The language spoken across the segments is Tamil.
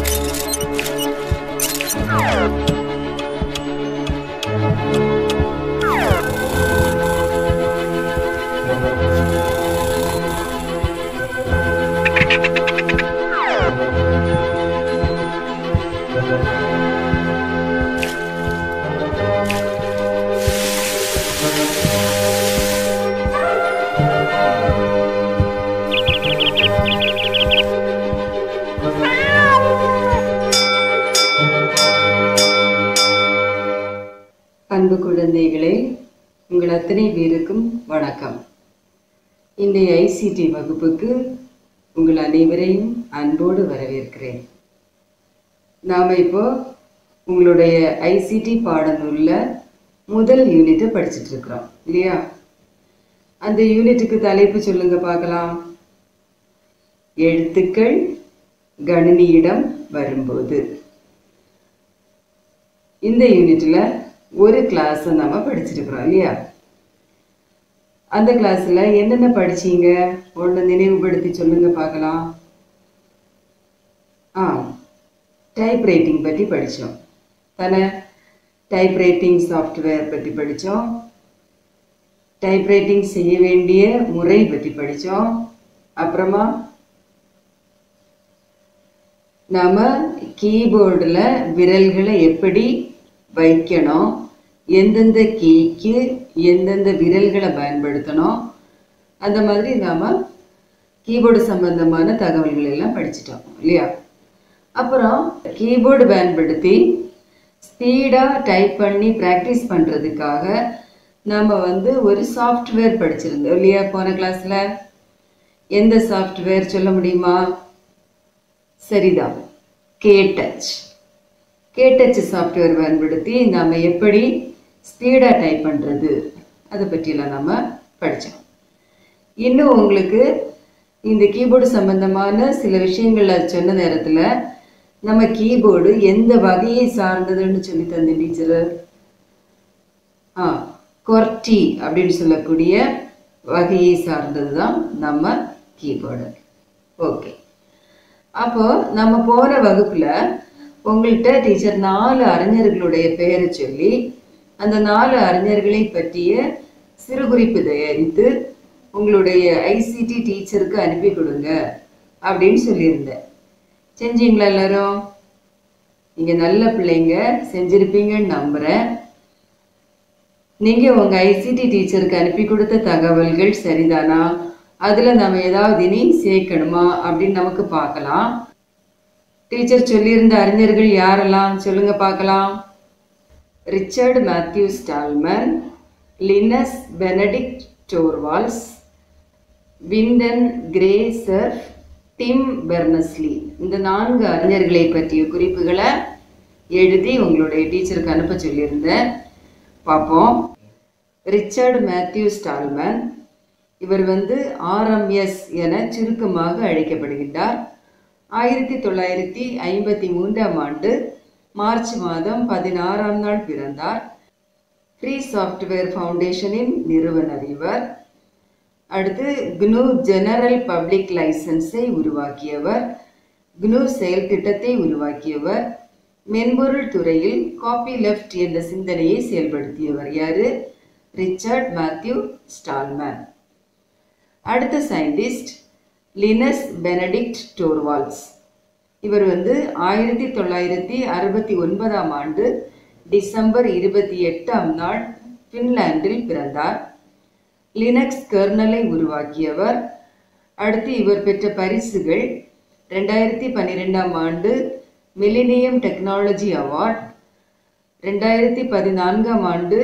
அன்பு குழந்தைகளே உங்கள் அத்தனை பேருக்கும் வணக்கம் இன்றைய ஐசிடி வகுப்புக்கு உங்கள் அனைவரையும் அன்போடு வரவேற்கிறேன் நாம் இப்போ உங்களுடைய ஐசிடி பாடநூலில் முதல் யூனிட்டை படிச்சுட்டு இருக்கிறோம் இல்லையா அந்த யூனிட்டுக்கு தலைப்பு சொல்லுங்க பார்க்கலாம் எழுத்துக்கள் கணினியிடம் வரும்போது இந்த யூனிட்ல ஒரு கிளாஸை நம்ம படிச்சிருக்கிறோம் இல்லையா அந்த கிளாஸ்ல என்னென்ன படிச்சீங்க ஒன்று நினைவுபடுத்தி சொல்லுங்க பார்க்கலாம் ஆ டைப் ரைட்டிங் பற்றி படித்தோம் தானே டைப் ரைட்டிங் சாஃப்ட்வேர் பற்றி படித்தோம் டைப் ரைட்டிங் செய்ய வேண்டிய முறை பற்றி படித்தோம் அப்புறமா நாம கீபோர்டில் விரல்களை எப்படி வைக்கணும் எந்தெந்த கீக்கு எந்தெந்த விரல்களை பயன்படுத்தணும் அந்த மாதிரி நாம் கீபோர்டு சம்பந்தமான தகவல்கள் எல்லாம் படிச்சிட்டோம் இல்லையா அப்புறம் கீபோர்டு பயன்படுத்தி ஸ்பீடாக டைப் பண்ணி ப்ராக்டிஸ் பண்ணுறதுக்காக நாம் வந்து ஒரு சாஃப்ட்வேர் படிச்சிருந்தோம் இல்லையா போன கிளாஸில் எந்த சாஃப்ட்வேர் சொல்ல முடியுமா சரிதான் கேடச் கேடச் சாஃப்ட்வேர் பயன்படுத்தி நாம் எப்படி ஸ்பீடாக டைப் பண்ணுறது அதை பற்றியெல்லாம் நம்ம படித்தோம் இன்னும் உங்களுக்கு இந்த கீபோர்டு சம்பந்தமான சில விஷயங்களை சொன்ன நேரத்தில் நம்ம கீபோர்டு எந்த வகையை சார்ந்ததுன்னு சொல்லி தந்த டீச்சரு ஆ கொர்டி அப்படின்னு சொல்லக்கூடிய வகையை சார்ந்தது தான் நம்ம கீபோர்டு ஓகே அப்போ நம்ம போகிற வகுப்பில் உங்கள்கிட்ட டீச்சர் நாலு அறிஞர்களுடைய பெயரை சொல்லி அந்த நாலு அறிஞர்களை பற்றிய சிறுகுறிப்பு தயாரித்து உங்களுடைய ஐசிடி டீச்சருக்கு அனுப்பி கொடுங்க அப்படின்னு சொல்லியிருந்தேன் செஞ்சீங்களா எல்லாரும் நீங்கள் நல்ல பிள்ளைங்க செஞ்சிருப்பீங்கன்னு நம்புகிறேன் நீங்கள் உங்கள் ஐசிடி டீச்சருக்கு அனுப்பி கொடுத்த தகவல்கள் சரிதானா அதில் நம்ம ஏதாவது இனி சேர்க்கணுமா அப்படின்னு நமக்கு பார்க்கலாம் டீச்சர் சொல்லியிருந்த அறிஞர்கள் யாரெல்லாம் சொல்லுங்க பார்க்கலாம் Richard Matthew Stallman Linus Benedict Torvalds Vinton Gray Cerf Tim Berners Lee இந்த நான்கு அறிஞர்களை பற்றிய குறிப்புகளை எழுதி உங்களுடைய டீச்சருக்கு அனுப்ப சொல்லியிருந்தேன் பார்ப்போம் ரிச்சர்ட் மேத்யூ ஸ்டால்மன் இவர் வந்து ஆர்எம்எஸ் என சுருக்கமாக அழைக்கப்படுகின்றார் ஆயிரத்தி தொள்ளாயிரத்தி ஐம்பத்தி மூன்றாம் ஆண்டு மார்ச் மாதம் பதினாறாம் நாள் பிறந்தார் ஃப்ரீ சாஃப்ட்வேர் ஃபவுண்டேஷனின் நிறுவனர் இவர் அடுத்து குனு ஜெனரல் பப்ளிக் லைசன்ஸை உருவாக்கியவர் குனு செயல் திட்டத்தை உருவாக்கியவர் மென்பொருள் துறையில் காப்பி லெஃப்ட் என்ற சிந்தனையை செயல்படுத்தியவர் யாரு ரிச்சர்ட் மேத்யூ ஸ்டால்மேன் அடுத்த சயின்டிஸ்ட் லினஸ் பெனடிக்ட் டோர்வால்ஸ் இவர் வந்து ஆயிரத்தி தொள்ளாயிரத்தி அறுபத்தி ஒன்பதாம் ஆண்டு டிசம்பர் இருபத்தி எட்டாம் நாள் ஃபின்லாண்டில் பிறந்தார் லினக்ஸ் கர்னலை உருவாக்கியவர் அடுத்து இவர் பெற்ற பரிசுகள் ரெண்டாயிரத்தி பன்னிரெண்டாம் ஆண்டு மிலினியம் டெக்னாலஜி அவார்ட் ரெண்டாயிரத்தி பதினான்காம் ஆண்டு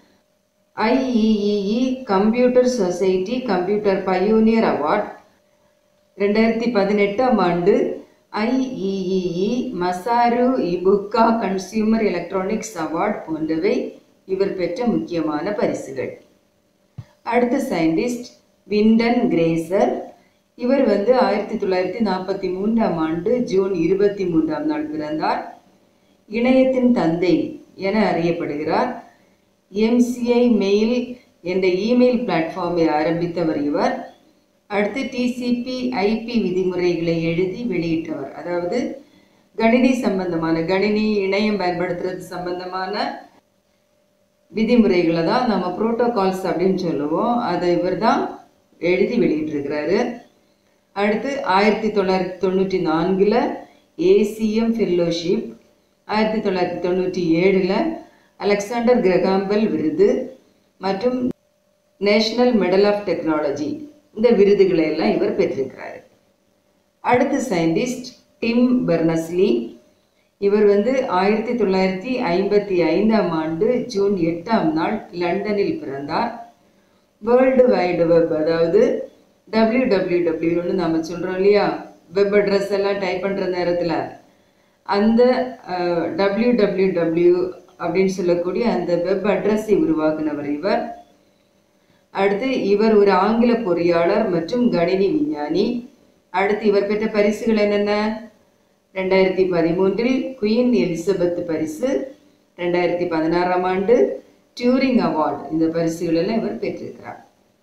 IEEE computer society computer pioneer award ரெண்டாயிரத்தி பதினெட்டாம் ஆண்டு IEEE Masaru Ibuka consumer electronics award போன்றவை இவர் பெற்ற முக்கியமான பரிசுகள் அடுத்த சயின்டிஸ்ட் விண்டன் கிரேசர் இவர் வந்து ஆயிரத்தி தொள்ளாயிரத்தி நாற்பத்தி மூன்றாம் ஆண்டு ஜூன் இருபத்தி மூன்றாம் நாள் பிறந்தார் இணையத்தின் தந்தை என அறியப்படுகிறார் எம்சிஐ மெயில் என்ற இமெயில் பிளாட்ஃபார்மை ஆரம்பித்தவர் இவர் அடுத்து டிசிபி ஐபி விதிமுறைகளை எழுதி வெளியிட்டவர் அதாவது கணினி சம்பந்தமான கணினி இணையம் பயன்படுத்துறது சம்பந்தமான விதிமுறைகளை தான் நம்ம புரோட்டோகால்ஸ் அப்படின்னு சொல்லுவோம் அதை இவர் தான் எழுதி வெளியிட்டிருக்கிறாரு அடுத்து ஆயிரத்தி தொள்ளாயிரத்தி தொண்ணூற்றி நான்கில் ஏசிஎம் ஃபெல்லோஷிப் ஆயிரத்தி தொள்ளாயிரத்தி தொண்ணூற்றி ஏழில் அலெக்சாண்டர் கிரகாம்பெல் விருது மற்றும் நேஷனல் மெடல் ஆஃப் டெக்னாலஜி இந்த விருதுகளை எல்லாம் இவர் பெற்றிருக்கிறாரு அடுத்த சயின்டிஸ்ட் டிம் பெர்னஸ்லி இவர் வந்து ஆயிரத்தி தொள்ளாயிரத்தி ஐம்பத்தி ஐந்தாம் ஆண்டு ஜூன் எட்டாம் நாள் லண்டனில் பிறந்தார் வேர்ல்டு வைடு வெப் அதாவது டபிள்யூ டபிள்யூ டபிள்யூன்னு நம்ம சொல்கிறோம் இல்லையா வெப் அட்ரஸ் எல்லாம் டைப் பண்ணுற நேரத்தில் அந்த டபிள்யூ டபிள்யூ டபிள்யூ அப்படின்னு சொல்லக்கூடிய அந்த வெப் அட்ரஸை உருவாக்குனவர் இவர் அடுத்து இவர் ஒரு ஆங்கில பொறியாளர் மற்றும் கணினி விஞ்ஞானி அடுத்து இவர் பெற்ற பரிசுகள் என்னென்ன ரெண்டாயிரத்தி பதிமூன்றில் குயின் எலிசபெத் பரிசு ரெண்டாயிரத்தி பதினாறாம் ஆண்டு டியூரிங் அவார்டு இந்த பரிசுகள் எல்லாம் இவர் பெற்றிருக்கிறார்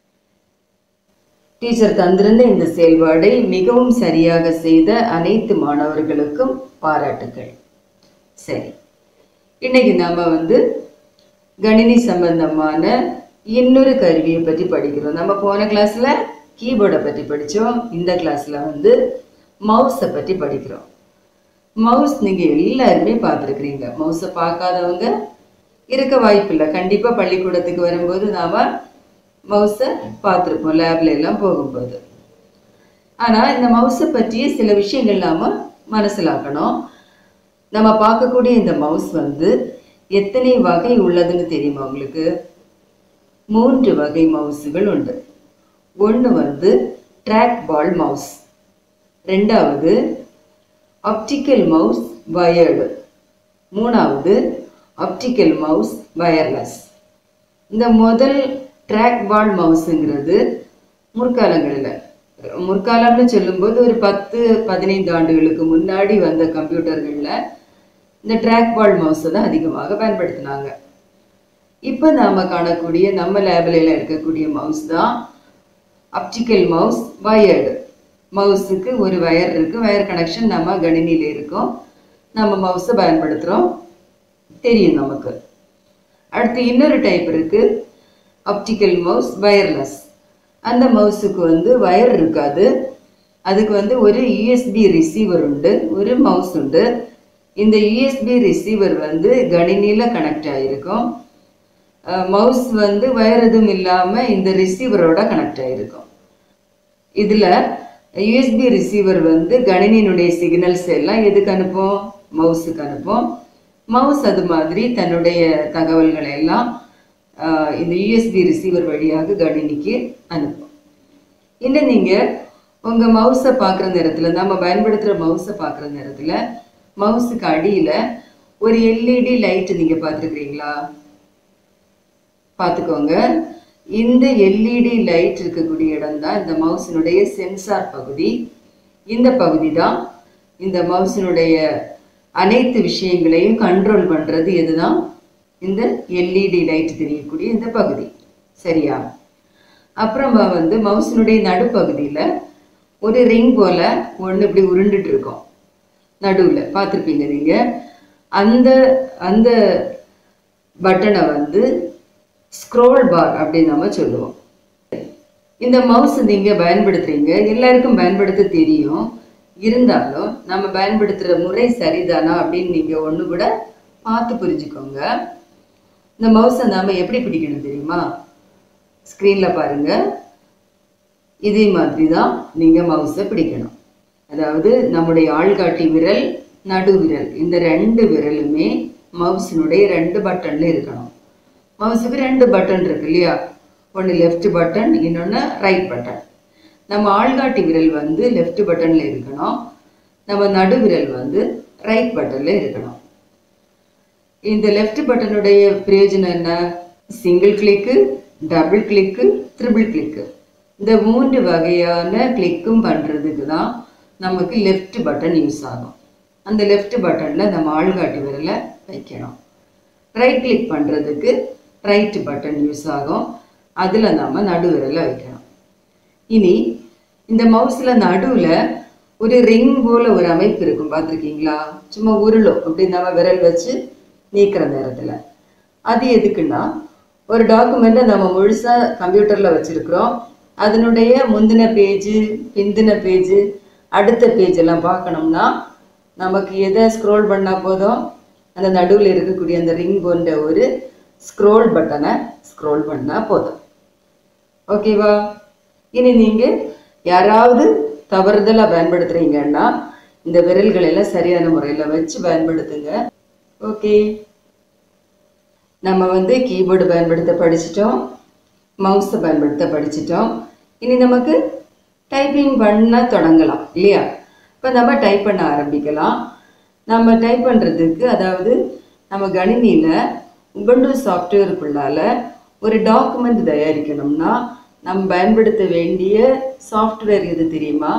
டீச்சர் தந்திருந்த இந்த செயல்பாடை மிகவும் சரியாக செய்த அனைத்து மாணவர்களுக்கும் பாராட்டுகள் சரி இன்னைக்கு நாம வந்து கணினி சம்பந்தமான இன்னொரு கருவியை பற்றி படிக்கிறோம் நம்ம போன கிளாஸ்ல கீபோர்டை பற்றி படித்தோம் இந்த கிளாஸ்ல வந்து மவுஸை பற்றி படிக்கிறோம் மவுஸ் நீங்க எல்லாருமே பார்த்துருக்குறீங்க மவுஸை பார்க்காதவங்க இருக்க வாய்ப்பில்லை கண்டிப்பா பள்ளிக்கூடத்துக்கு வரும்போது நாம மவுஸை பார்த்துருப்போம் லேப்ல எல்லாம் போகும்போது ஆனா இந்த மவுஸை பற்றிய சில விஷயங்கள் நாம மனசிலாக்கணும் நம்ம பார்க்கக்கூடிய இந்த மவுஸ் வந்து எத்தனை வகை உள்ளதுன்னு தெரியுமா உங்களுக்கு மூன்று வகை மவுஸுகள் உண்டு ஒன்று வந்து ட்ராக் பால் மவுஸ் ரெண்டாவது ஆப்டிக்கல் மவுஸ் வயர்டு மூணாவது ஆப்டிக்கல் மவுஸ் வயர்லெஸ் இந்த முதல் ட்ராக் பால் மவுஸுங்கிறது முற்காலங்களில் முற்காலம்னு சொல்லும்போது ஒரு பத்து பதினைந்து ஆண்டுகளுக்கு முன்னாடி வந்த கம்ப்யூட்டர்களில் இந்த ட்ராக் பால் மவுஸை தான் அதிகமாக பயன்படுத்தினாங்க இப்போ நாம் காணக்கூடிய நம்ம லேபில் இருக்கக்கூடிய மவுஸ் தான் ஆப்டிக்கல் மவுஸ் வயர்டு மவுஸுக்கு ஒரு வயர் இருக்கு வயர் கனெக்ஷன் நம்ம கணினியில் இருக்கும் நம்ம மவுஸை பயன்படுத்துகிறோம் தெரியும் நமக்கு அடுத்து இன்னொரு டைப் இருக்கு ஆப்டிக்கல் மவுஸ் வயர்லெஸ் அந்த மவுஸுக்கு வந்து வயர் இருக்காது அதுக்கு வந்து ஒரு யூஎஸ்பி ரிசீவர் உண்டு ஒரு மவுஸ் உண்டு இந்த யூஎஸ்பி ரிசீவர் வந்து கணினியில் கனெக்ட் ஆகிருக்கும் மவுஸ் வந்து வயர் எதுவும் இல்லாமல் இந்த ரிசீவரோட கனெக்ட் ஆகிருக்கும் இதில் யூஎஸ்பி ரிசீவர் வந்து கணினியினுடைய சிக்னல்ஸ் எல்லாம் எதுக்கு அனுப்பும் மவுஸுக்கு அனுப்பும் மவுஸ் அது மாதிரி தன்னுடைய தகவல்களை எல்லாம் ஆஹ், இந்த யூஎஸ்பி ரிசீவர் வழியாக கணினிக்கு அனுப்பும் இன்னும் நீங்கள் உங்கள் மவுஸை பார்க்குற நேரத்தில் நம்ம பயன்படுத்துகிற மவுஸை பார்க்குற நேரத்தில் மவுஸுக்கு அடியில் ஒரு எல்இடி லைட் நீங்கள் பார்த்துருக்குறீங்களா பார்த்துக்கோங்க இந்த எல்இடி லைட் இருக்கக்கூடிய இடம் தான் இந்த மவுஸினுடைய சென்சார் பகுதி இந்த பகுதி தான் இந்த மவுஸினுடைய அனைத்து விஷயங்களையும் கண்ட்ரோல் பண்ணுறது எதுதான் இந்த எல்இடி லைட் தெரியக்கூடிய இந்த பகுதி சரியா அப்புறமா வந்து மவுஸினுடைய நடுப்பகுதியில் ஒரு ரிங் போல ஒன்று இப்படி உருண்டுட்டு இருக்கும் நடுவில் பார்த்துருப்பீங்க நீங்கள் அந்த அந்த பட்டனை வந்து ஸ்க்ரோல் பார் அப்படின்னு நம்ம சொல்லுவோம் இந்த மவுஸ் நீங்கள் பயன்படுத்துறீங்க எல்லாருக்கும் பயன்படுத்த தெரியும் இருந்தாலும் நம்ம பயன்படுத்துகிற முறை சரிதானா அப்படின்னு நீங்கள் ஒன்று கூட பார்த்து புரிஞ்சுக்கோங்க இந்த மவுஸை நாம் எப்படி பிடிக்கணும் தெரியுமா ஸ்க்ரீனில் பாருங்கள் இதே மாதிரி தான் நீங்கள் மவுஸை பிடிக்கணும் அதாவது நம்முடைய ஆள்காட்டி விரல் நடு விரல் இந்த ரெண்டு விரலுமே மவுஸினுடைய ரெண்டு பட்டன்ல இருக்கணும் மவுஸுக்கு ரெண்டு பட்டன் இருக்கு இல்லையா ஒன்று லெஃப்ட் பட்டன் இன்னொன்று ரைட் பட்டன் நம்ம ஆள்காட்டி விரல் வந்து லெஃப்ட் பட்டன்ல இருக்கணும் நம்ம நடு விரல் வந்து ரைட் பட்டன்ல இருக்கணும் இந்த லெஃப்ட் பட்டனுடைய பிரயோஜனம் என்ன சிங்கிள் கிளிக்கு டபுள் கிளிக்கு ட்ரிபிள் கிளிக்கு இந்த மூன்று வகையான கிளிக்கும் பண்ணுறதுக்கு தான் நமக்கு லெஃப்ட் பட்டன் யூஸ் ஆகும் அந்த லெஃப்ட் பட்டனில் நம்ம ஆள்காட்டி விரலை வைக்கணும் ரைட் கிளிக் பண்ணுறதுக்கு ரைட் பட்டன் யூஸ் ஆகும் அதில் நம்ம நடு விரலை வைக்கணும் இனி இந்த மவுஸில் நடுவில் ஒரு ரிங் போல ஒரு அமைப்பு இருக்கும் பார்த்துருக்கீங்களா சும்மா உருளும் அப்படி நம்ம விரல் வச்சு நீக்கிற நேரத்தில் அது எதுக்குன்னா ஒரு டாக்குமெண்ட்டை நம்ம முழுசாக கம்ப்யூட்டரில் வச்சுருக்குறோம் அதனுடைய முந்தின பேஜு பிந்தின பேஜு அடுத்த பேஜ் எல்லாம் பார்க்கணும்னா நமக்கு எதை ஸ்க்ரோல் பண்ணால் போதும் அந்த நடுவில் இருக்கக்கூடிய அந்த ரிங் போன்ற ஒரு ஸ்க்ரோல் பட்டனை ஸ்க்ரோல் பண்ணால் போதும் ஓகேவா இனி நீங்கள் யாராவது தவறுதலாக பயன்படுத்துகிறீங்கன்னா இந்த விரல்களை எல்லாம் சரியான முறையில் வச்சு பயன்படுத்துங்க ஓகே நம்ம வந்து கீபோர்டு பயன்படுத்த படிச்சிட்டோம் மவுஸை பயன்படுத்த படிச்சிட்டோம் இனி நமக்கு டைப்பிங் பண்ண தொடங்கலாம் இல்லையா இப்போ நம்ம டைப் பண்ண ஆரம்பிக்கலாம் நம்ம டைப் பண்ணுறதுக்கு அதாவது நம்ம கணினியில் உபண்டு சாஃப்ட்வேருக்குள்ளால ஒரு டாக்குமெண்ட் தயாரிக்கணும்னா நம்ம பயன்படுத்த வேண்டிய சாஃப்ட்வேர் எது தெரியுமா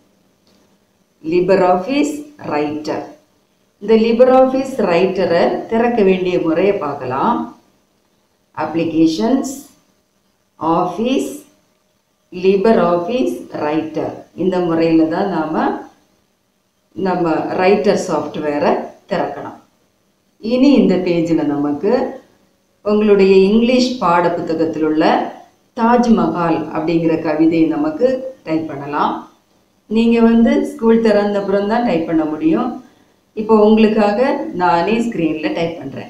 லிபர் ஆஃபீஸ் ரைட்டர் இந்த லிபர் ஆஃபீஸ் ரைட்டரை திறக்க வேண்டிய முறையை பார்க்கலாம் applications office Libre office writer இந்த முறையில் தான் நாம் நம்ம ரைட்டர் சாஃப்ட்வேரை திறக்கணும் இனி இந்த பேஜில் நமக்கு உங்களுடைய இங்கிலீஷ் பாட புத்தகத்தில் உள்ள தாஜ்மஹால் அப்படிங்கிற கவிதையை நமக்கு டைப் பண்ணலாம் நீங்கள் வந்து ஸ்கூல் திறந்த அப்புறம் தான் டைப் பண்ண முடியும் இப்போ உங்களுக்காக நானே ஸ்க்ரீனில் டைப் பண்ணுறேன்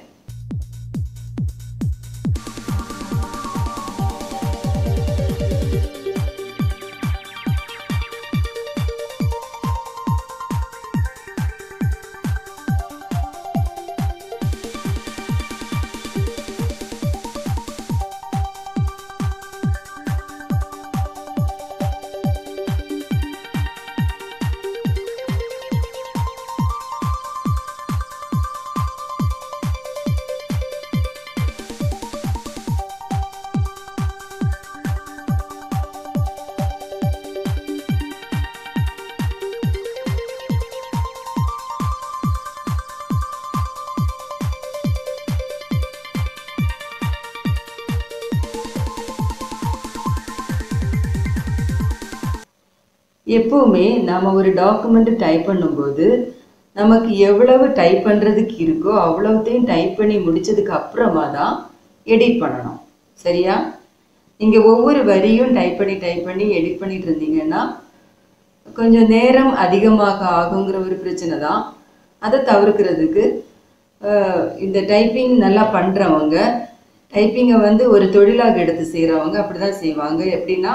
எப்போவுமே நாம் ஒரு டாக்குமெண்ட் டைப் பண்ணும்போது நமக்கு எவ்வளவு டைப் பண்ணுறதுக்கு இருக்கோ அவ்வளவுத்தையும் டைப் பண்ணி முடிச்சதுக்கு அப்புறமா தான் எடிட் பண்ணணும் சரியா நீங்கள் ஒவ்வொரு வரியும் டைப் பண்ணி டைப் பண்ணி எடிட் பண்ணிட்டு இருந்தீங்கன்னா கொஞ்சம் நேரம் அதிகமாக ஆகுங்கிற ஒரு பிரச்சனை தான் அதை தவிர்க்கிறதுக்கு அஹ், இந்த டைப்பிங் நல்லா பண்ணுறவங்க டைப்பிங்கை வந்து ஒரு தொழிலாக எடுத்து செய்கிறவங்க அப்படி தான் செய்வாங்க எப்படின்னா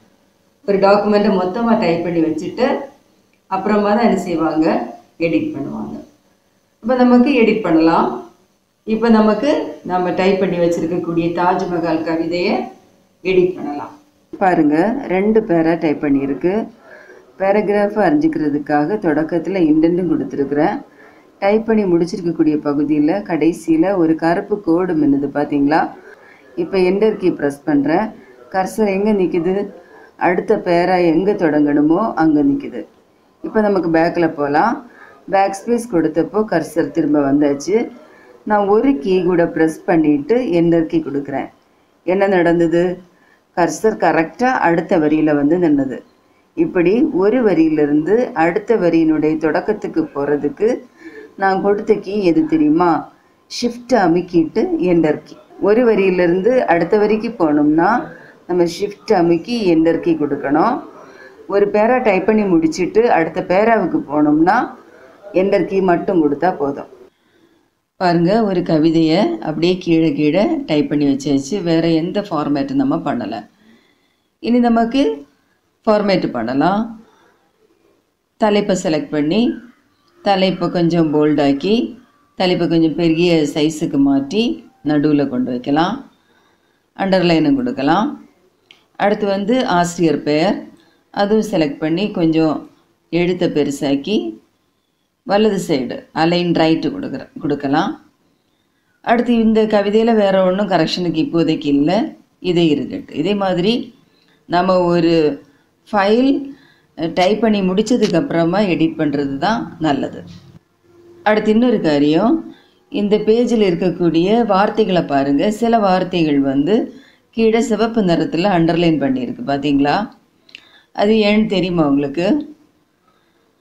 ஒரு டாக்குமெண்ட்டை மொத்தமாக டைப் பண்ணி வச்சுட்டு அப்புறமா தான் என்ன செய்வாங்க எடிட் பண்ணுவாங்க இப்போ நமக்கு எடிட் பண்ணலாம் இப்போ நமக்கு நம்ம டைப் பண்ணி வச்சிருக்கக்கூடிய தாஜ்மஹால் கவிதையை எடிட் பண்ணலாம் பாருங்க ரெண்டு பேரா டைப் பண்ணியிருக்கு பேராகிராஃபை அறிஞ்சிக்கிறதுக்காக தொடக்கத்தில் இண்டென்ட்டும் கொடுத்துருக்குறேன் டைப் பண்ணி முடிச்சிருக்கக்கூடிய பகுதியில் கடைசியில் ஒரு கருப்பு கோடு மின்னுது பார்த்தீங்களா இப்போ என்டர் கீ ப்ரெஸ் பண்ணுறேன் கர்சர் எங்கே நிற்குது அடுத்த பேரா எங்கே தொடங்கணுமோ அங்கே நிற்குது இப்போ நமக்கு பேக்கில் போகலாம் பேக் ஸ்பேஸ் கொடுத்தப்போ கர்சர் திரும்ப வந்தாச்சு நான் ஒரு கீ கூட ப்ரெஸ் பண்ணிவிட்டு என்டர் கீ கொடுக்குறேன் என்ன நடந்தது கர்சர் கரெக்டாக அடுத்த வரியில் வந்து நின்னது இப்படி ஒரு வரியிலிருந்து அடுத்த வரியினுடைய தொடக்கத்துக்கு போகிறதுக்கு நான் கொடுத்த கீ எது தெரியுமா ஷிஃப்ட் அமுக்கிட்டு என்டர் கீ ஒரு வரியிலிருந்து அடுத்த வரிக்கு போகணும்னா நம்ம ஷிஃப்ட் அமுக்கி என்டர் கீ கொடுக்கணும் ஒரு பேரா டைப் பண்ணி முடிச்சிட்டு அடுத்த பேராவுக்கு போனோம்னா என்டர் கீ மட்டும் கொடுத்தா போதும் பாருங்க ஒரு கவிதையை அப்படியே கீழே கீழே டைப் பண்ணி வச்சாச்சு வேற எந்த ஃபார்மேட்டும் நம்ம பண்ணலை இனி நமக்கு ஃபார்மேட் பண்ணலாம் தலைப்பை செலக்ட் பண்ணி தலைப்பை கொஞ்சம் போல்டாக்கி தலைப்பை கொஞ்சம் பெரிய சைஸுக்கு மாற்றி நடுவில் கொண்டு வைக்கலாம் அண்டர்லைனை கொடுக்கலாம் அடுத்து வந்து ஆசிரியர் பெயர் அதுவும் செலக்ட் பண்ணி கொஞ்சம் எழுத்தை பெருசாக்கி வலது சைடு அலைன் ரைட்டு கொடுக்குற கொடுக்கலாம் அடுத்து இந்த கவிதையில் வேற ஒன்றும் கரெக்ஷனுக்கு இப்போதைக்கு இல்லை இதே இருக்கட்டும் இதே மாதிரி நம்ம ஒரு ஃபைல் டைப் பண்ணி முடிச்சதுக்கு அப்புறமா எடிட் பண்ணுறது தான் நல்லது அடுத்து இன்னொரு காரியம் இந்த பேஜில் இருக்கக்கூடிய வார்த்தைகளை பாருங்கள் சில வார்த்தைகள் வந்து கீழே சிவப்பு நிறத்தில் அண்டர்லைன் பண்ணியிருக்கு பார்த்தீங்களா அது ஏன்னு தெரியுமா உங்களுக்கு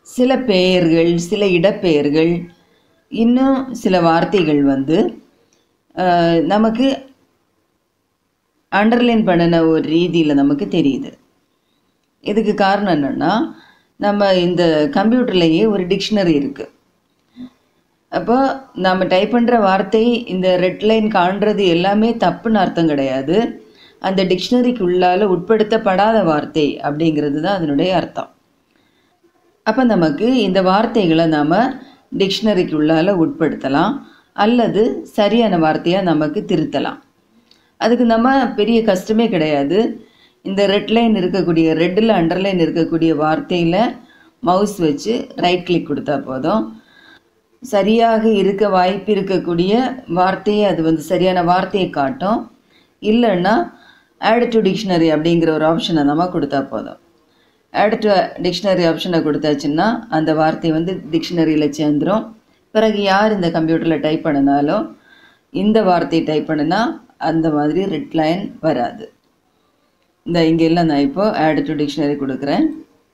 சில பெயர்கள் சில இடப்பெயர்கள் இன்னும் சில வார்த்தைகள் வந்து அஹ், நமக்கு அண்டர்லைன் பண்ணின ஒரு ரீதியில் நமக்கு தெரியுது இதுக்கு காரணம் என்னென்னா நம்ம இந்த கம்ப்யூட்டர்லேயே ஒரு டிக்ஷனரி இருக்குது அப்போ நம்ம டைப் பண்ணுற வார்த்தை இந்த ரெட் லைன் காண்றது எல்லாமே தப்புன்னு அர்த்தம் கிடையாது அந்த டிக்ஷனரிக்கு உள்ளால உட்படுத்தப்படாத வார்த்தை அப்படிங்கிறது தான் அதனுடைய அர்த்தம் அப்போ நமக்கு இந்த வார்த்தைகளை நாம் டிக்ஷனரிக்கு உள்ளால உட்படுத்தலாம் அல்லது சரியான வார்த்தையாக நமக்கு திருத்தலாம் அதுக்கு நம்ம பெரிய கஷ்டமே கிடையாது இந்த ரெட் லைன் இருக்கக்கூடிய ரெட்டில் அண்டர்லைன் இருக்கக்கூடிய வார்த்தையில் மவுஸ் வச்சு ரைட் கிளிக் கொடுத்தா போதும் சரியாக இருக்க வாய்ப்பு இருக்கக்கூடிய வார்த்தையை அது வந்து சரியான வார்த்தையை காட்டும் இல்லைன்னா ஆட் டு டிக்ஷனரி அப்படிங்கிற ஒரு ஆப்ஷனை நம்ம கொடுத்தா போதும் ஆட் டு டிக்ஷனரி ஆப்ஷனை கொடுத்தாச்சுன்னா அந்த வார்த்தை வந்து டிக்ஷனரியில் சேர்ந்துரும் பிறகு யார் இந்த கம்ப்யூட்டரில் டைப் பண்ணினாலும் இந்த வார்த்தையை டைப் பண்ணினா அந்த மாதிரி ரெட் லைன் வராது இந்த இங்கெல்லாம் நான் இப்போ ஆட் டு டிக்ஷனரி கொடுக்குறேன்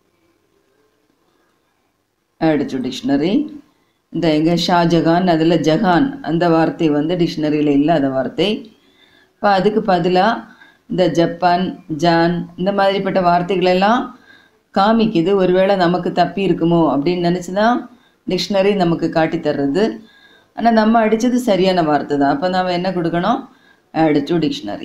ஆட் டு டிக்ஷனரி இந்த எங்க ஷாஜகான் அதில் ஜஹான் அந்த வார்த்தை வந்து டிக்ஷனரியில் இல்லாத வார்த்தை இப்போ அதுக்கு பதிலாக இந்த ஜப்பான் ஜான் இந்த மாதிரிப்பட்ட வார்த்தைகளெல்லாம் காமிக்குது ஒருவேளை நமக்கு தப்பி இருக்குமோ அப்படின்னு நினச்சி தான் டிக்ஷனரி நமக்கு காட்டி தர்றது ஆனால் நம்ம அடித்தது சரியான வார்த்தை தான் அப்போ நாம் என்ன கொடுக்கணும் ஆட் டு டிக்ஷனரி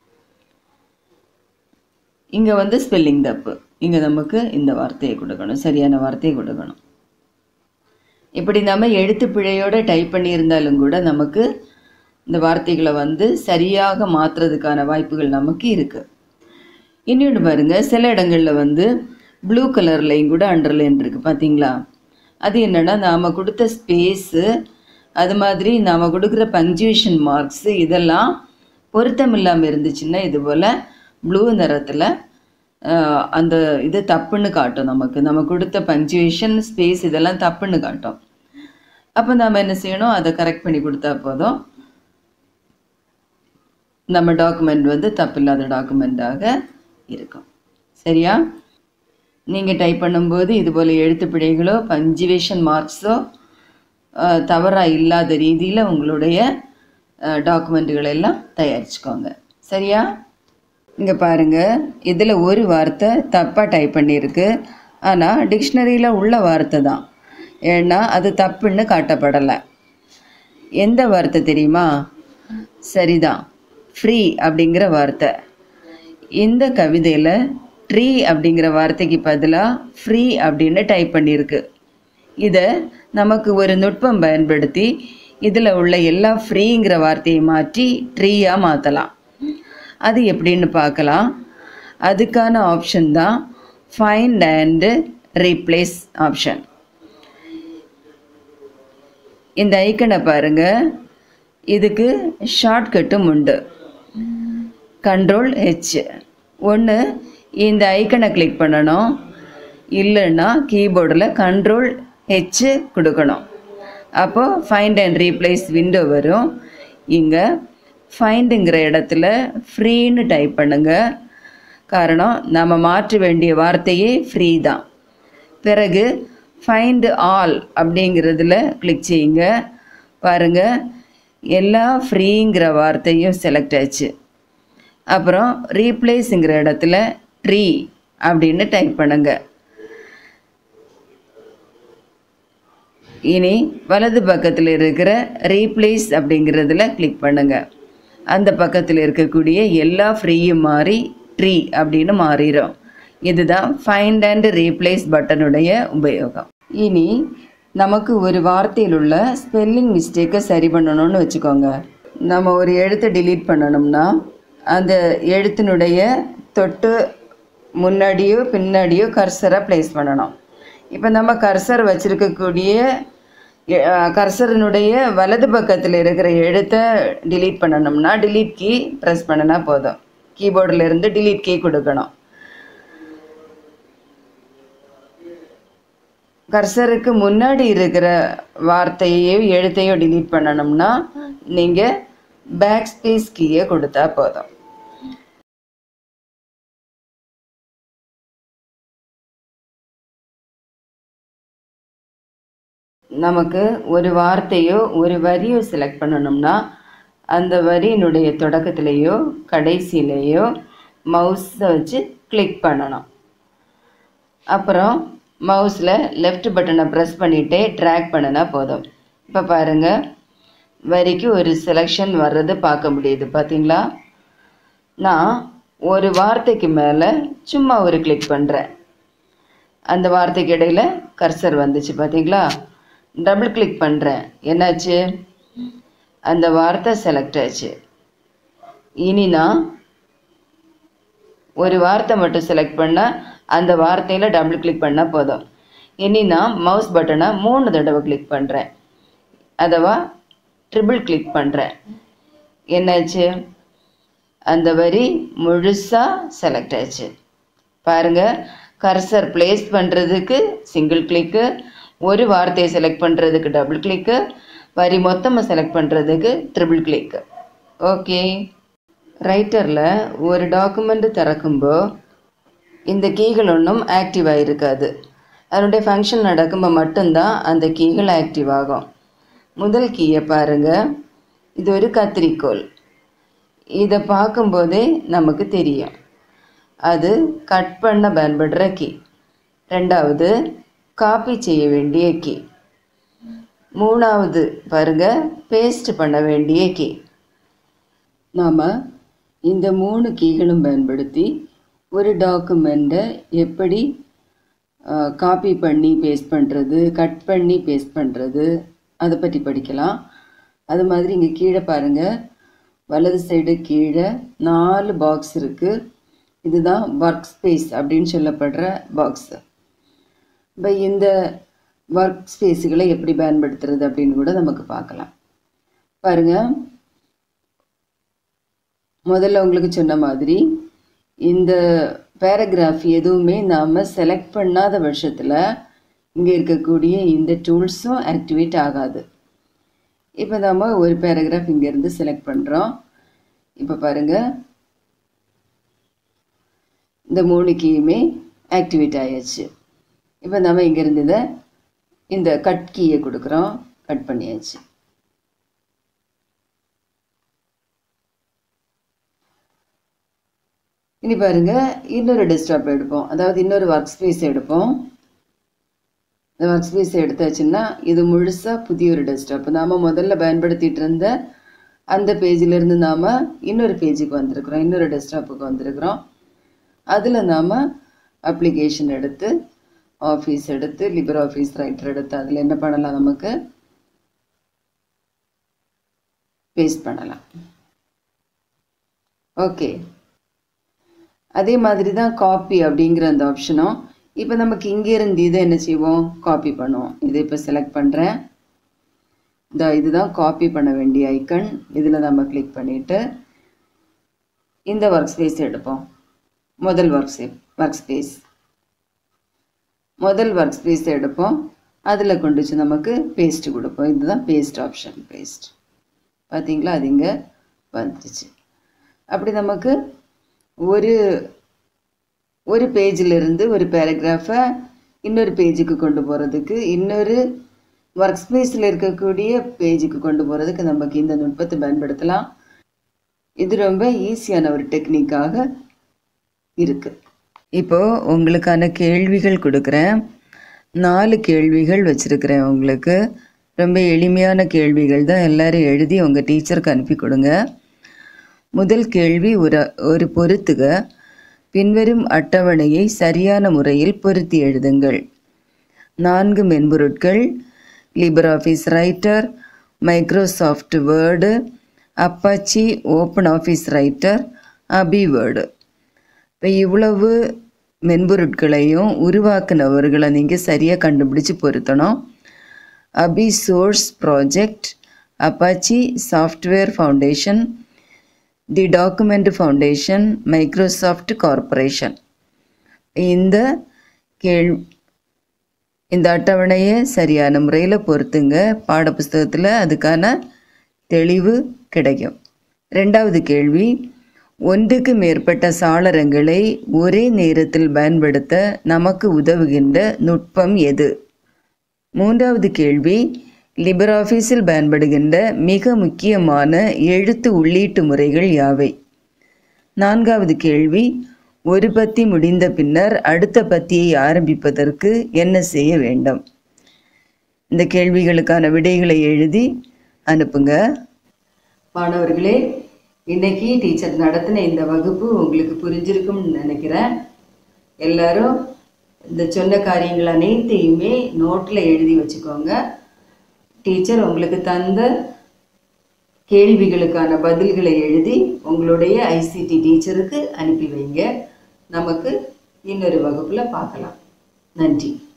இங்கே வந்து ஸ்பெல்லிங் தப்பு இங்கே நமக்கு இந்த வார்த்தையை கொடுக்கணும் சரியான வார்த்தையை கொடுக்கணும் இப்படி நம்ம எழுத்து பிழையோட டைப் பண்ணியிருந்தாலும் கூட நமக்கு இந்த வார்த்தைகளை வந்து சரியாக மாற்றுறதுக்கான வாய்ப்புகள் நமக்கு இருக்குது இன்னொன்று பாருங்க சில இடங்களில் வந்து ப்ளூ கலர்லையும் கூட அண்டர்லைன் இருக்குது பார்த்தீங்களா அது என்னென்னா நாம் கொடுத்த ஸ்பேஸு அது மாதிரி நாம் கொடுக்குற பங்க்சுவேஷன் மார்க்ஸு இதெல்லாம் பொருத்தம் இல்லாமல் இருந்துச்சுன்னா இது போல் ப்ளூ நிறத்தில் ஆஹ், அந்த இது தப்புன்னு காட்டும் நமக்கு நம்ம கொடுத்த பங்க்சுவேஷன் ஸ்பேஸ் இதெல்லாம் தப்புன்னு காட்டும் அப்போ நாம் என்ன செய்யணும் அதை கரெக்ட் பண்ணி கொடுத்தா போதும் நம்ம டாக்குமெண்ட் வந்து தப்பில்லாத டாக்குமெண்ட்டாக இருக்கும் சரியா நீங்கள் டைப் பண்ணும்போது இது போல் எழுத்து பிழைகளோ பஞ்சுவேஷன் மார்க்ஸோ தவறாக இல்லாத ரீதியில் உங்களுடைய டாக்குமெண்ட்டுகள் எல்லாம் தயாரிச்சுக்கோங்க சரியா இங்கே பாருங்கள் இதில் ஒரு வார்த்தை தப்பாக டைப் பண்ணியிருக்கு ஆனால் டிக்ஷனரியில் உள்ள வார்த்தை தான் ஏன்னா அது தப்புன்னு காட்டப்படலை எந்த வார்த்தை தெரியுமா சரிதான் ஃப்ரீ அப்படிங்கிற வார்த்தை இந்த கவிதையில் ட்ரீ அப்படிங்கிற வார்த்தைக்கு பதிலாக ஃப்ரீ அப்படின்னு டைப் பண்ணியிருக்கு இதை நமக்கு ஒரு நுட்பம் பயன்படுத்தி இதில் உள்ள எல்லா ஃப்ரீங்கிற வார்த்தையை மாற்றி ட்ரீயாக மாற்றலாம் அது எப்படின்னு பார்க்கலாம் அதுக்கான ஆப்ஷன் தான் ஃபைண்ட் அண்டு ரீப்ளேஸ் ஆப்ஷன் இந்த ஐக்கனை பாருங்க இதுக்கு ஷார்ட்கட்டும் உண்டு கண்ட்ரோல் ஹெச் ஒன்று இந்த ஐக்கனை கிளிக் பண்ணணும் இல்லைன்னா கீபோர்டில் கண்ட்ரோல் ஹெச் கொடுக்கணும் அப்போது ஃபைண்ட் அண்ட் ரீப்ளேஸ் விண்டோ வரும் இங்கே ஃபைண்டுங்கிற இடத்துல ஃப்ரீன்னு டைப் பண்ணுங்க காரணம் நம்ம மாற்ற வேண்டிய வார்த்தையே ஃப்ரீ தான் பிறகு ஃபைண்ட் ஆல் அப்படிங்கிறதுல கிளிக் செய்யுங்க பாருங்கள் எல்லா ஃப்ரீங்கிற வார்த்தையும் செலக்ட் ஆச்சு அப்புறம் ரீப்ளேஸுங்கிற இடத்துல ட்ரீ அப்படின்னு டைப் பண்ணுங்க இனி வலது பக்கத்தில் இருக்கிற ரீப்ளேஸ் அப்படிங்கிறதுல கிளிக் பண்ணுங்க அந்த பக்கத்தில் இருக்கக்கூடிய எல்லா ஃப்ரீயும் மாறி ட்ரீ அப்படின்னு மாறிடும் இதுதான் ஃபைண்ட் அண்ட் ரீப்ளேஸ் பட்டனுடைய உபயோகம் இனி நமக்கு ஒரு வார்த்தையில் உள்ள ஸ்பெல்லிங் மிஸ்டேக்கை சரி பண்ணணும்னு வச்சுக்கோங்க நம்ம ஒரு எழுத்தை delete பண்ணணும்னா அந்த எழுத்தினுடைய தொட்டு முன்னாடியோ பின்னாடியோ கர்சரை ப்ளேஸ் பண்ணணும் இப்போ நம்ம கர்சர் வச்சுருக்கக்கூடிய கர்சரினுடைய வலது பக்கத்தில் இருக்கிற எழுத்தை delete பண்ணணும்னா delete கீ ப்ரெஸ் பண்ணினா போதும் கீபோர்டில் இருந்து delete கீ கொடுக்கணும் கர்சருக்கு முன்னாடி இருக்கிற வார்த்தையையோ எழுத்தையோ delete பண்ணணும்னா நீங்கள் பேக் ஸ்பேஸ் கீயை கொடுத்தா போதும் நமக்கு ஒரு வார்த்தையோ ஒரு வரியோ செலக்ட் பண்ணணும்னா அந்த வரியினுடைய தொடக்கத்திலேயோ கடைசியிலேயோ மவுஸை வச்சு கிளிக் பண்ணணும் அப்புறம் மவுஸில் லெஃப்ட் பட்டனை ப்ரெஸ் பண்ணிகிட்டே ட்ராக் பண்ணினா போதும் இப்போ பாருங்கள் வரிக்கு ஒரு செலெக்ஷன் வர்றது பார்க்க முடியுது பார்த்தீங்களா நான் ஒரு வார்த்தைக்கு மேலே சும்மா ஒரு கிளிக் பண்ணுறேன் அந்த வார்த்தைக்கு இடையில் கர்சர் வந்துச்சு பார்த்தீங்களா டபுள் கிளிக் பண்ணுறேன் என்னாச்சு அந்த வார்த்தை செலக்ட் ஆச்சு இனி நான் ஒரு வார்த்தை மட்டும் செலக்ட் பண்ணால் அந்த வார்த்தையில் டபுள் கிளிக் பண்ணால் போதும் இனி நான் மவுஸ் பட்டனை மூணு தடவை கிளிக் பண்ணுறேன் அதுவா ட்ரிபிள் கிளிக் பண்ணுறேன் என்னாச்சு அந்த வரி முழுசாக செலக்ட் ஆச்சு பாருங்கள் கர்சர் ப்ளேஸ் பண்ணுறதுக்கு சிங்கிள் கிளிக்கு ஒரு வார்த்தையை செலக்ட் பண்ணுறதுக்கு டபுள் கிளிக்கு வரி மொத்தமாக செலக்ட் பண்ணுறதுக்கு ட்ரிபிள் கிளிக்கு ஓகே ரைட்டரில் ஒரு டாக்குமெண்ட் திறக்கும்போ இந்த கீகள் ஒன்றும் ஆக்டிவாக இருக்காது அதனுடைய ஃபங்க்ஷன் நடக்கும்போது மட்டும்தான் அந்த கீகள் ஆக்டிவ் ஆகும் முதல் கீயை பாருங்கள் இது ஒரு கத்திரிக்கோல் இதை பார்க்கும்போதே நமக்கு தெரியும் அது கட் பண்ண பயன்படுற கீ ரெண்டாவது காப்பி செய்ய வேண்டிய கீ மூணாவது பாருங்க பேஸ்ட் பண்ண வேண்டிய கீ நாம் இந்த மூணு கீகளும் பயன்படுத்தி ஒரு டாக்குமெண்ட்டை எப்படி காப்பி பண்ணி பேஸ்ட் பண்ணுறது கட் பண்ணி பேஸ்ட் பண்ணுறது அதை பற்றி படிக்கலாம் அது மாதிரி இங்கே கீழே பாருங்கள் வலது சைடு கீழே நாலு பாக்ஸ் இருக்குது இதுதான் ஒர்க் ஸ்பேஸ் அப்படின்னு சொல்லப்படுற பாக்ஸு இப்போ இந்த ஒர்க் ஸ்பேஸுகளை எப்படி பயன்படுத்துறது அப்படின்னு கூட நமக்கு பார்க்கலாம் பாருங்கள் முதல்ல உங்களுக்கு சொன்ன மாதிரி இந்த பேராகிராஃப் எதுவுமே நாம் செலக்ட் பண்ணாத பட்சத்தில் இங்கே இருக்கக்கூடிய இந்த டூல்ஸும் ஆக்டிவேட் ஆகாது இப்போ நாம் ஒரு பேராகிராஃப் இங்கேருந்து செலக்ட் பண்ணுறோம் இப்போ பாருங்கள் இந்த மூணு கீயுமே ஆக்டிவேட் ஆயாச்சு இப்போ நம்ம இங்கேருந்து இதை இந்த கட் கீயை கொடுக்குறோம் கட் பண்ணியாச்சு இனி பாருங்க இன்னொரு டெஸ்க்டாப் எடுப்போம் அதாவது இன்னொரு ஒர்க் ஸ்பேஸ் எடுப்போம் இந்த ஒர்க் ஸ்பேஸ் எடுத்தாச்சுன்னா இது முழுசாக புதிய ஒரு டெஸ்க்டாப் நாம் முதல்ல பயன்படுத்திட்டு இருந்த அந்த பேஜிலிருந்து நாம் இன்னொரு பேஜுக்கு வந்திருக்கிறோம் இன்னொரு டெஸ்க்டாப்புக்கு வந்திருக்கிறோம் அதில் நாம் அப்ளிகேஷன் எடுத்து ஆஃபீஸ் எடுத்து லிபர் ஆஃபீஸ் ரைட்டர் எடுத்து அதில் என்ன பண்ணலாம் நமக்கு பேஸ்ட் பண்ணலாம் ஓகே அதே மாதிரி தான் காப்பி அப்படிங்கிற அந்த ஆப்ஷனும் இப்போ நமக்கு இங்கேருந்து இதை என்ன செய்வோம் காப்பி பண்ணுவோம் இதை இப்போ செலக்ட் பண்ணுறேன் இந்த இதுதான் காப்பி பண்ண வேண்டிய ஐக்கன் இதில் நம்ம கிளிக் பண்ணிவிட்டு இந்த ஒர்க் ஸ்பேஸ் எடுப்போம் முதல் ஒர்க் ஸ்பே ஒர்க் ஸ்பேஸ் முதல் ஒர்க் ஸ்பேஸ் எடுப்போம் அதில் கொண்டு வச்சு நமக்கு பேஸ்ட் கொடுப்போம் இதுதான் பேஸ்ட் ஆப்ஷன் பேஸ்ட் பார்த்தீங்களா அது இங்கே வந்துருச்சு அப்படி நமக்கு ஒரு ஒரு பேஜிலிருந்து ஒரு பேராகிராஃபை இன்னொரு பேஜுக்கு கொண்டு போகிறதுக்கு இன்னொரு ஒர்க் ஸ்பேஸில் இருக்கக்கூடிய பேஜுக்கு கொண்டு போகிறதுக்கு நமக்கு இந்த நுட்பத்தை பயன்படுத்தலாம் இது ரொம்ப ஈஸியான ஒரு டெக்னிக்காக இருக்குது இப்போது உங்களுக்கான கேள்விகள் கொடுக்குறேன் நாலு கேள்விகள் வச்சுருக்கிறேன் உங்களுக்கு ரொம்ப எளிமையான கேள்விகள் தான் எல்லாரும் எழுதி உங்கள் டீச்சருக்கு அனுப்பி கொடுங்க முதல் கேள்வி ஒரு ஒரு பொருத்துக பின்வரும் அட்டவணையை சரியான முறையில் பொருத்தி எழுதுங்கள் நான்கு மென்பொருட்கள் Libre office writer Microsoft word Apache open office writer AbiWord இப்போ இவ்வளவு மென்பொருட்களையும் உருவாக்குனவர்களை நீங்கள் சரியாக கண்டுபிடிச்சு பொருத்தணும் AbiSource project Apache software foundation the document foundation Microsoft corporation இந்த கேள் இந்த அட்டவணையை சரியான முறையில் பொறுத்துங்க பாடப்புஸ்தகத்தில் அதுக்கான தெளிவு கிடைக்கும் ரெண்டாவது கேள்வி ஒன்றுக்கு மேற்பட்ட சாளரங்களை ஒரே நேரத்தில் பயன்படுத்த நமக்கு உதவுகின்ற நுட்பம் எது மூன்றாவது கேள்வி லிபராஃபீஸில் பயன்படுகின்ற மிக முக்கியமான எழுத்து உள்ளீட்டு முறைகள் யாவை நான்காவது கேள்வி ஒரு பத்தி முடிந்த பின்னர் அடுத்த பத்தியை ஆரம்பிப்பதற்கு என்ன செய்ய வேண்டும் இந்த கேள்விகளுக்கான விடைகளை எழுதி அனுப்புங்க மாணவர்களே இன்னைக்கு டீச்சர் நடத்தின இந்த வகுப்பு உங்களுக்கு புரிஞ்சிருக்கும்னு நினைக்கிறேன் எல்லாரும் இந்த சொன்ன காரியங்கள் அனைத்தையுமே நோட்டில் எழுதி வச்சுக்கோங்க டீச்சர் உங்களுக்கு தந்த கேள்விகளுக்கான பதில்களை எழுதி உங்களுடைய ஐசிடி டீச்சருக்கு அனுப்பி வைங்க நமக்கு இன்னொரு வகுப்பில் பார்க்கலாம் நன்றி